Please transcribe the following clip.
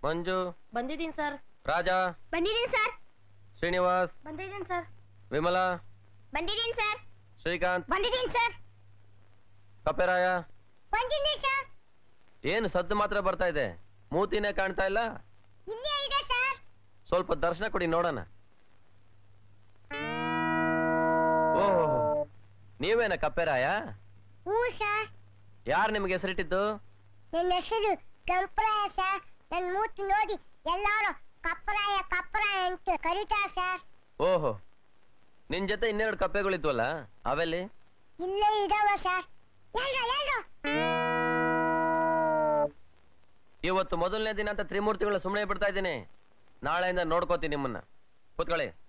ಮಂಜು ಬಂದಿದ್ದೀನಿ ಸರ್ ರಾಜ ಬಂದಿದ್ದೀನಿ ಸರ್ ಶ್ರೀನಿವಾಸ್ ಬಂದಿದ್ದೀನಿ ಸರ್ ವಿಮಲಾ ಬಂದಿದ್ದೀನಿ ಸರ್ ಶ್ರೀಕಾಂತ್ ಬಂದಿದ್ದೀನಿ ಸರ್ ಕಪೆರಾಯ ಬಂದಿದ್ದೀನಿ ಸರ್ ಏನು ಸದ್ದು ಮಾತ್ರ ಬರ್ತಾ ಇದೆ ಮೂತಿನೇ ಕಾಣ್ತಾ ಇಲ್ಲ ಇಲ್ಲೇ ಇದೆ ಸರ್ ಸ್ವಲ್ಪ ದರ್ಶನ ಕೊಡಿ ನೋಡೋಣ ಓಹೋ ನೀವೇನ ಕಪ್ಪೆರಾಯ ಹ್ಞೂ ಸರ್ ಯಾರು ನಿಮ್ಗೆ ಹೆಸರಿಟ್ಟಿದ್ದು ನನ್ನ ಹೆಸರು ಕೆಂಪರಾಯ ಸರ್ ನನ್ನ ಮೂತಿ ನೋಡಿ ಎಲ್ಲರೂ ಕಪ್ಪರಾಯ ಕಪ್ಪರಾಯ ಅಂತ ಕರೀತಾರೆ ಸರ್ ಓಹೋ ನಿನ್ ಜೊತೆ ಇನ್ನೆರಡು ಕಪ್ಪೆಗಳಿದ್ವಲ್ಲ ಅವೆಲ್ಲಿ ಇಲ್ಲೇ ಇದಾವ ಸರ್ ಎಲ್ರು ಎಲ್ರು ಇವತ್ತು ಮೊದಲನೇ ದಿನ ಅಂತ ತ್ರಿಮೂರ್ತಿಗಳನ್ನ ಸುಮ್ಮನೆ ಬಿಡ್ತಾ ಇದ್ದೀನಿ ನಾಳೆಯಿಂದ ನೋಡ್ಕೋತೀನಿ ನಿಮ್ಮನ್ನ ಕೂತ್ಕೊಳ್ಳಿ